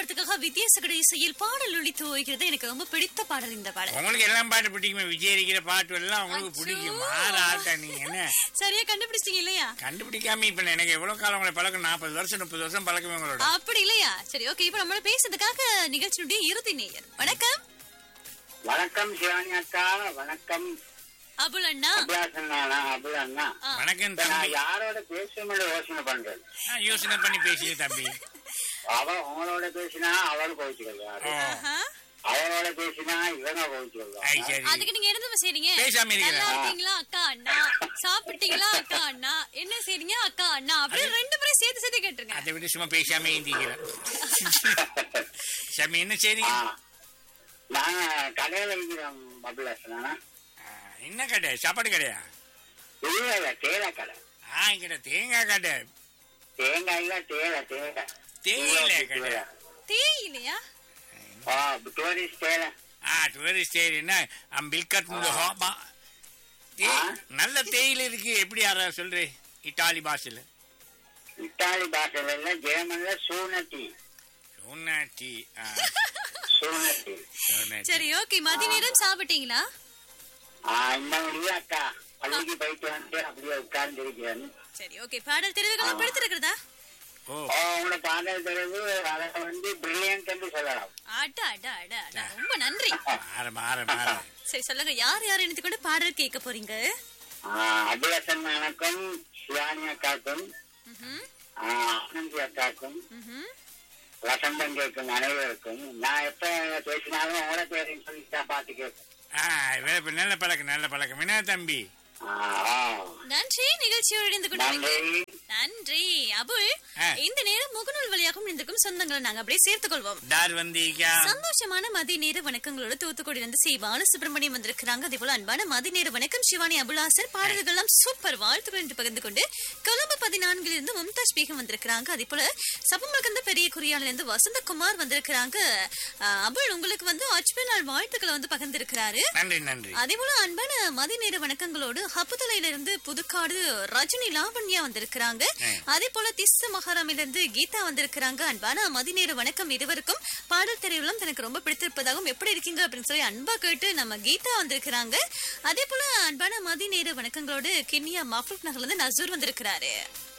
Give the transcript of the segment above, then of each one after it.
படத்துக்காக வித்யாசகட இசையில் பாடல் ஒழித்து ஓய்கிறது எனக்கு ரொம்ப பிடித்த பாடல் இந்த பாடல் உங்களுக்கு எல்லாம் பாட்டு பிடிக்குமே விஜய் இருக்கிற பாட்டு எல்லாம் உங்களுக்கு பிடிக்கும் மாற ஆட்டா நீங்க என்ன சரியா கண்டுபிடிச்சிட்டீங்க இல்லையா கண்டுபிடிக்காம இப்ப எனக்கு எவ்வளவு காலம் உங்களை பழக்கம் நாற்பது வருஷம் முப்பது வருஷம் பழக்கமே உங்களோட அப்படி இல்லையா சரி ஓகே இப்ப நம்மள பேசுறதுக்காக நிகழ்ச்சியுடைய இறுதி நேயர் வணக்கம் வணக்கம் சிவானி அக்கா வணக்கம் அபுல் அண்ணா அபிலாசன் நானா அபுல் அண்ணா வணக்கம் இப்ப நான் தம்பி யாரோட பேசணும்னு யோசனை பண்றேன் ஆ, யோசனை பண்ணி பேசிய தம்பி அவ உங்களோட பேசினா அவள் கோவிச்சுக்கிறாரு ஓ ஆஹா. அவளோட பேசினா இவங்க ஐ கோவிச்சுக்கிறாரு சரி அதுக்கு நீங்க என்ன செய்றீங்க பேசாம இருக்கிறேன். நல்லா இருக்கீங்களா அக்கா அண்ணா சாப்பிட்டீங்களா அக்கா அண்ணா என்ன செய்றீங்க அக்கா அண்ணா அப்படியே ரெண்டு பேரும் சேர்த்து சேர்த்து கேட்டுருங்க அதை விட சும்மா பேசாம ஏந்திக்கிறேன் சாமி என்ன செய்றீங்க நாங்க கடையில இருக்கிறோம் அபிலாசன் நானா ஆ, என்ன கடை சாப்பாடு கடையா இல்ல இல்ல தேயிலை கடை ஆ இங்கட தேங்காய் கடை தேங்காய் இல்ல தேயிலை தேயிலை தேயிலை கடை தேயிலையா ஆ டூரிஸ்ட் தேயிலை ஆ டூரிஸ்ட் ஏரியா பில்கட் ஹோபா ஆ. நல்ல தேயிலை இருக்கு எப்படி யாரா சொல்றே இட்டாலி பாஷையில இத்தாலி பாஷையில இல்ல ஜெர்மன்ல சூனட்டி சோனாட்டி ஆ, சூனட்டி சோனாட்டி. சரி ஓகே மதிய நேரம் சாப்பிட்டீங்களா ஆ இன்னும் இல்ல அக்கா பள்ளிக்கு போயிட்டு வந்து அப்படியே உட்கார்ந்து இருக்கிறேன் சரி ஓகே பாடல் தெரிவுகள் பிடித்திருக்கிறதா ஓ ஓ, உங்களோட பாடல் தெரிவு அதை வந்து பிரில்லியன்ட் என்று சொல்லலாம் அட அட அட அட ரொம்ப நன்றி மாற மாற மாற சரி சொல்லுங்க யார் யார் இணைத்து கொண்டு பாடல் கேட்க போறீங்க ஆ, அபிலசன் அண்ணனுக்கும் சிவானி அக்காக்கும் ம்ஹும், ஆ, ஆனந்தி அக்காக்கும் ம்ஹும். வசந்தம் கேட்கும் அனைவருக்கும் நான் எப்ப பேசினாலும் உங்களோட பேரையும் சொல்லி தான் பாட்டு கேட்பேன் ஆ வேற இப்ப நல்ல பழக்கம் நல்ல பழக்கம் என்ன தம்பி ஆ, ஆ. நன்றி நிகழ்ச்சியோடு இணைந்து கொண்டீங்க நன்றி நன்றி அபுல் ஆ. இந்த நேரம் முகநூல் வழியாகவும் இருந்திருக்கும் சொந்தங்களை நாங்க அப்படியே சேர்த்துக் கொள்வோம் தார் வந்தீங்க சந்தோஷமான மதிய நேர வணக்கங்களோட தூத்துக்குடி இருந்து சி பாலசுப்ரமணியம் வந்திருக்கிறாங்க அதே போல அன்பான மதிய நேர வணக்கம் சிவானி அபுலாசர் பாடல்கள் எல்லாம் சூப்பர் வாழ்த்துக்கள் என்று பகிர்ந்து கொண்டு கொழும்பு பதினான்கில் இருந்து மும்தாஜ் பேகம் வந்திருக்கிறாங்க அதே போல சபமகந்த பெரிய குறியால இருந்து வசந்தகுமார் வந்திருக்கிறாங்க அஹ், அபுல் உங்களுக்கு வந்து அச்சுவே நாள் வாழ்த்துக்களை வந்து பகிர்ந்திருக்கிறாரு நன்றி நன்றி அதே போல அன்பான மதிய நேர வணக்கங்களோடு ஹப்புதலையில இருந்து புதுக்காடு ரஜினி லாவண்யா வந்திருக்கிறாங்க அதே போல திஸ்ஸ மகாராமில இருந்து கீதா வந்திருக்கிறாங்க அன்பான மதிய நேர வணக்கம் இருவருக்கும் பாடல் தெரிவுகளும் எனக்கு ரொம்ப பிடித்திருப்பதாகவும் எப்படி இருக்கீங்க அப்படின்னு சொல்லி அன்பா கேட்டு நம்ம கீதா வந்திருக்கிறாங்க அதே போல அன்பான மதிய நேர வணக்கங்களோடு கிண்ணியா மஃபூப் நகர்ல இருந்து நசூர் வந்திருக்கிறாரு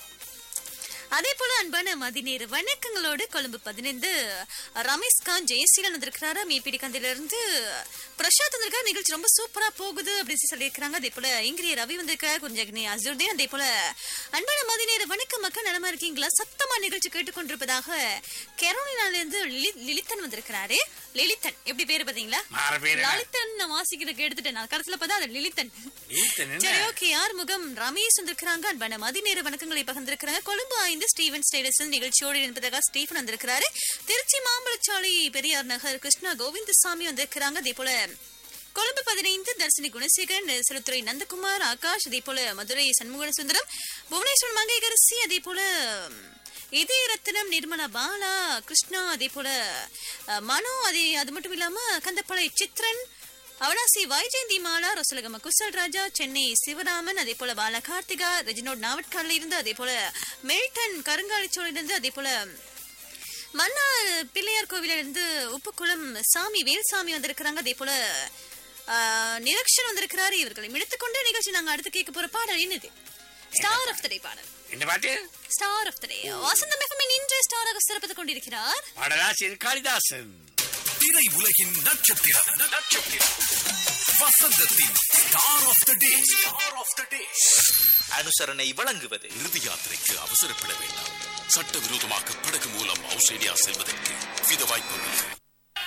அதே போல அன்பான மதிநேர வணக்கங்களோடு கொழும்பு பதினைந்து ரமேஷ் கான் ஜெயசீலன் வந்திருக்கிறாரு மீபிடி கந்தில இருந்து பிரசாத் வந்திருக்காரு நிகழ்ச்சி ரொம்ப சூப்பரா போகுது அப்படின்னு சொல்லி சொல்லியிருக்கிறாங்க அதே போல இங்கிரிய ரவி வந்திருக்காரு கொஞ்சம் அசுர்தீன் அதே போல அன்பான மதிநேர வணக்கம் மக்கள் நலமா இருக்கீங்களா சத்தமா நிகழ்ச்சி கேட்டுக்கொண்டிருப்பதாக கெரோலினால இருந்து லிலி- லிலித்தன் வந்திருக்கிறாரு லிலித்தன் எப்படி பேரு பாத்தீங்களா மாற பேர் என்ன? லலிதன் நான் வாசிக்கிறதுக்கு எடுத்துட்டேன் நான் கடைசியில பார்த்தா அது லிலித்தன் ஈத்தன் என்ன? சரி ஓகே யார் முகம் ரமேஷ் வந்திருக்கிறாங்க அன்பான மதிநேர வணக்கங்களை பகிர்ந்திருக்கிறாங்க கொழும்பு ஐந்து ஸ்டீவன் ஸ்டேடஸில் நிகழ்ச்சியோடு என்பதாக ஸ்டீஃபன் வந்திருக்கிறாரு திருச்சி மாம்பழச்சாலை பெரியார் நகர் கிருஷ்ணா கோவிந்தசாமி வந்திருக்கிறாங்க அதே போல கொழும்பு பதினைந்து தர்சினி குணசேகரன் சிறுத்துறை நந்தகுமார் ஆகாஷ் அதே போல மதுரை சண்முக சுந்தரம் புவனேஸ்வர் மங்கைகரசி அதே போல இதய ரத்னம் நிர்மலா பாலா கிருஷ்ணா அதே போல அஹ், மனோ அதே அது மட்டும் இல்லாம கந்தப்பளை சித்ரன் அவனாசி வைஜெயந்தி மாலா ரசலகம குசல் ராஜா சென்னை சிவராமன் அதே போல பால கார்த்திகா ரெஜினோட் நாவட்கால்ல இருந்து அதே போல மெல்டன் கருங்காலிச்சோழில இருந்து அதே போல மன்னார் பிள்ளையார் கோவில இருந்து உப்புக்குளம் சாமி வேல்சாமி வந்திருக்கிறாங்க அதே போல ஆஹ், நிரக்ஷன் வந்திருக்கிறாரு இவர்களை எடுத்துக்கொண்டு நிகழ்ச்சி நாங்க அடுத்து கேட்க போற பாடல் என்னது ஸ்டார் ஆஃப் த டே பாடல் இந்த பாட்டு ஸ்டார் ஆஃப் த டே வசந்த மெகமின் இன்று ஸ்டாராக சிறப்பித்துக் கொண்டிருக்கிறார் பாடலாசிரியர் காளிதாசன் திரை உலகின் நட்சத்திரம் நட்சத்திரம் வசந்தத்தின் star of the day star of the day அனுசரணை வழங்குவது இறுதி யாத்திரைக்கு அவசரப்பட வேண்டாம் சட்டவிரோதமாக படகு மூலம் ஆஸ்திரேலியா செல்வதற்கு வித வாய்ப்புள்ளது